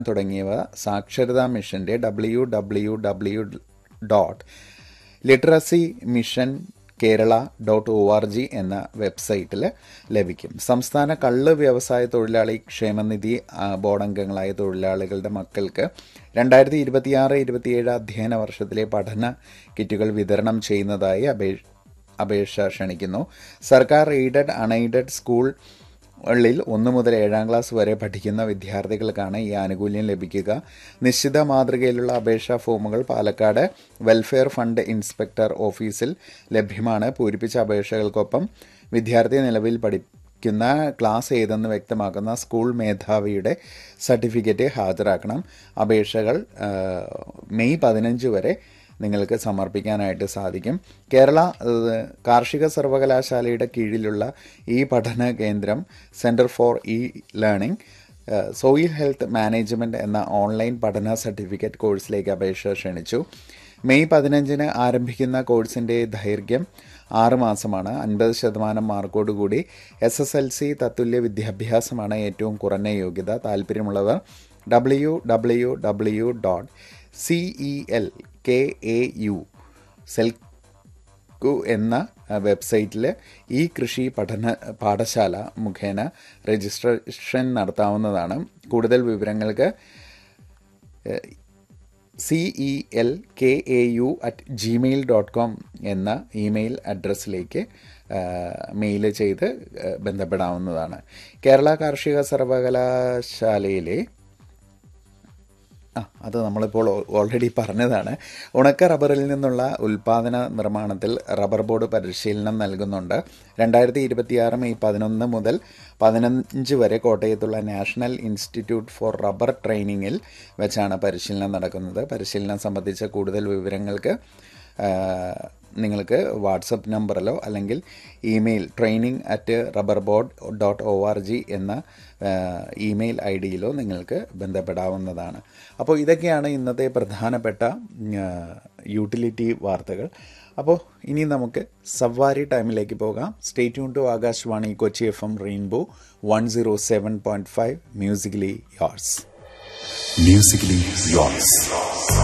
തുടങ്ങിയവ സാക്ഷരതാ മിഷന്റെ W W W dot literacy mission Kerala dot O R G എന്ന വെബ്സൈറ്റിൽ ലഭിക്കും സംസ്ഥാന കള്ള് വ്യവസായ തൊഴിലാളി ക്ഷേമനിധി ആ, ബോർഡ് അംഗങ്ങളായ തൊഴിലാളികളുടെ മക്കൾക്ക് രണ്ടായിരത്തി ഇരുപത്തിയാറ് ഇരുപത്തിയേഴ് അധ്യയന വർഷത്തിലെ പഠന കിറ്റുകൾ വിതരണം ചെയ്യുന്നതായി അപേക്ഷ അപേക്ഷ ക്ഷണിക്കുന്നു സർക്കാർ എയ്ഡഡ് അൺഎയ്ഡഡ് സ്കൂൾ ളിൽ ഒന്ന് മുതൽ ഏഴാം ക്ലാസ് വരെ പഠിക്കുന്ന വിദ്യാർത്ഥികൾക്കാണ് ഈ ആനുകൂല്യം ലഭിക്കുക നിശ്ചിത മാതൃകയിലുള്ള അപേക്ഷാ ഫോമുകൾ പാലക്കാട് വെൽഫെയർ ഫണ്ട് ഇൻസ്പെക്ടർ ഓഫീസിൽ ലഭ്യമാണ് പൂരിപ്പിച്ച അപേക്ഷകൾക്കൊപ്പം വിദ്യാർത്ഥി നിലവിൽ പഠിക്കുന്ന ക്ലാസ് ഏതെന്ന് വ്യക്തമാക്കുന്ന സ്കൂൾ മേധാവിയുടെ സർട്ടിഫിക്കറ്റ് ഹാജരാക്കണം അപേക്ഷകൾ ആ, മെയ് പതിനഞ്ച് വരെ നിങ്ങൾക്ക് സമർപ്പിക്കാനായിട്ട് സാധിക്കും കേരള ഏഹ്, കാർഷിക സർവകലാശാലയുടെ കീഴിലുള്ള ഈ പഠന കേന്ദ്രം centre for E learning soil health management എന്ന ഓൺലൈൻ പഠന സർട്ടിഫിക്കറ്റ് കോഴ്സിലേക്ക് അപേക്ഷ ക്ഷണിച്ചു മെയ് പതിനഞ്ചിന് ആരംഭിക്കുന്ന കോഴ്സിൻ്റെ ദൈർഘ്യം ആറ് മാസമാണ് അൻപത് ശതമാനം മാർക്കോടുകൂടി എസ് എസ് എൽ സി തത്തുല്യ വിദ്യാഭ്യാസമാണ് ഏറ്റവും കുറഞ്ഞ യോഗ്യത താല്പര്യമുള്ളവർ W W W dot C E L K A U സെൽക്കു എന്ന വെബ്സൈറ്റിൽ ഈ കൃഷി പഠന പാഠശാല മുഖേന രജിസ്ട്രേഷൻ നടത്താവുന്നതാണ് കൂടുതൽ വിവരങ്ങൾക്ക് C E L K A U at Gmail dot com എന്ന ഇമെയിൽ അഡ്രസ്സിലേക്ക് മെയിൽ ചെയ്ത് ആ, ബന്ധപ്പെടാവുന്നതാണ് കേരള കാർഷിക സർവകലാശാലയിലെ ആ അത് നമ്മളിപ്പോൾ ഓ- ഓൾറെഡി പറഞ്ഞതാണ് ഉണക്ക റബ്ബറിൽ നിന്നുള്ള ഉൽപാദന നിർമ്മാണത്തിൽ റബ്ബർ ബോർഡ് പരിശീലനം നൽകുന്നുണ്ട് രണ്ടായിരത്തി ഇരുപത്തിയാറ് മെയ് പതിനൊന്ന് മുതൽ പതിനഞ്ച് വരെ കോട്ടയത്തുള്ള നാഷണൽ ഇൻസ്റ്റിറ്റ്യൂട്ട് ഫോർ റബ്ബർ ട്രെയിനിങ്ങിൽ വെച്ചാണ് പരിശീലനം നടക്കുന്നത് പരിശീലനം സംബന്ധിച്ച കൂടുതൽ വിവരങ്ങൾക്ക് ആ, നിങ്ങൾക്ക് വാട്സപ്പ് നമ്പറിലോ അല്ലെങ്കിൽ email training at rubber board dot O R G എന്ന ആ, ഇമെയിൽ ഐ ഡിയിലോ നിങ്ങൾക്ക് ബന്ധപ്പെടാവുന്നതാണ് അപ്പോൾ ഇതൊക്കെയാണ് ഇന്നത്തെ പ്രധാനപ്പെട്ട ആ, യൂട്ടിലിറ്റി വാർത്തകൾ അപ്പോൾ ഇനി നമുക്ക് സവാരി ടൈമിലേക്ക് പോകാം stay tune to Akashvani Kochi F M rainbow one zero seven point five musically yours Musically yours.